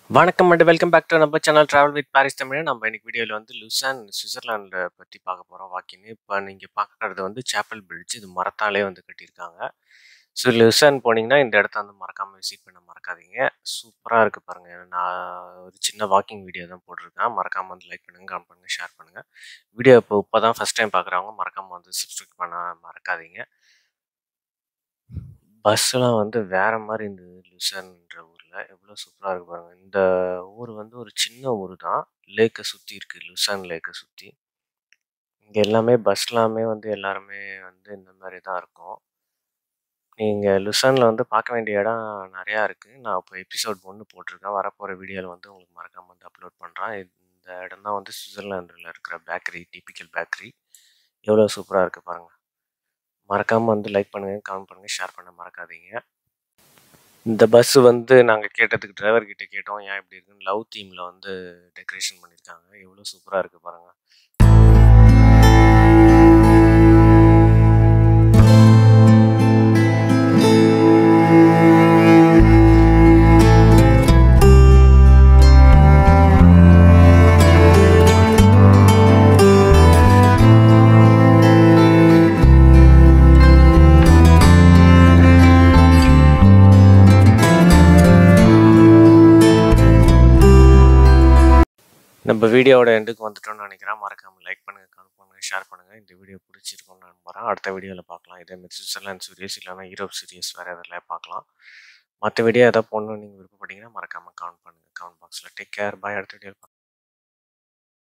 வணக்கம் and welcome back to நம்ம channel travel with Paris Tamil நம்ம இன்னைக்கு வீடியோவில் வந்து லுசான் சுவிட்சர்லாண்டில் பற்றி பார்க்க போகிறோம் வாக்கின்னு இப்போ நீங்கள் பார்க்கறது வந்து சாப்பல் பிரிட்ஜ் இது மரத்தாலே வந்து கட்டியிருக்காங்க ஸோ லுசான் போனீங்கன்னா இந்த இடத்த வந்து மறக்காமல் விசிட் பண்ண மறக்காதீங்க சூப்பராக இருக்குது பாருங்கள் நான் ஒரு சின்ன வாக்கிங் வீடியோ தான் போட்டிருக்கேன் மறக்காமல் வந்து லைக் பண்ணுங்கள் கமெண்ட் பண்ணுங்கள் ஷேர் பண்ணுங்கள் வீடியோ இப்போ இப்போ தான் ஃபஸ்ட் டைம் பார்க்குறவங்க மறக்காமல் வந்து சப்ஸ்கிரைப் பண்ண மறக்காதீங்க பஸ்ஸெலாம் வந்து வேற மாதிரி இருந்தது லுசன்ன்ற ஊரில் எவ்வளோ சூப்பராக இருக்கு பாருங்க இந்த ஊர் வந்து ஒரு சின்ன ஊர் தான் லேக்கை சுற்றி இருக்குது லுசான் லேக்கை சுற்றி இங்கே எல்லாமே பஸ்லாமே வந்து எல்லாருமே வந்து இந்த மாதிரி தான் இருக்கும் நீங்கள் லுசானில் வந்து பார்க்க வேண்டிய இடம் நிறையா இருக்குது நான் இப்போ எபிசோட் ஒன்று போட்டிருக்கேன் வரப்போகிற வீடியோவில் வந்து உங்களுக்கு மறக்காமல் வந்து அப்லோட் பண்ணுறேன் இந்த இடம் தான் வந்து சுவிட்சர்லாண்டில் இருக்கிற பேக்கரி டிப்பிக்கல் பேக்கரி எவ்வளோ சூப்பராக இருக்குது பாருங்கள் மறக்காமல் வந்து லைக் பண்ணுங்கள் கமெண்ட் பண்ணுங்கள் ஷேர் பண்ண மறக்காதீங்க இந்த பஸ் வந்து நாங்கள் கேட்டதுக்கு டிரைவர் கிட்ட கேட்டோம் ஏன் இப்படி இருக்குன்னு லவ் தீமில் வந்து டெக்கரேஷன் பண்ணியிருக்காங்க எவ்வளோ சூப்பராக இருக்குது பாருங்கள் நம்ம வீடியோவோட எண்டுக்கு வந்துட்டோம்னு நினைக்கிறேன் மறக்காமல் லைக் பண்ணுங்கள் கமெண்ட் பண்ணுங்கள் ஷேர் பண்ணுங்கள் இந்த வீடியோ பிடிச்சிருக்கும்னு நான் நம்புறேன் அடுத்த வீடியோவில் பார்க்கலாம் இதே மாதிரி சுவிட்சர்லாந்து சீரியஸ் இல்லைனா யூரோப் சீரியஸ் வேறு எதில் பார்க்கலாம் மற்ற வீடியோ எதாவது போடணும்னு நீங்கள் விருப்பப்பட்டீங்கன்னா மறக்காமல் கமெண்ட் பண்ணுங்கள் கமெண்ட் பாக்ஸில் டேக் கேர் பாய் அடுத்த வீடியோ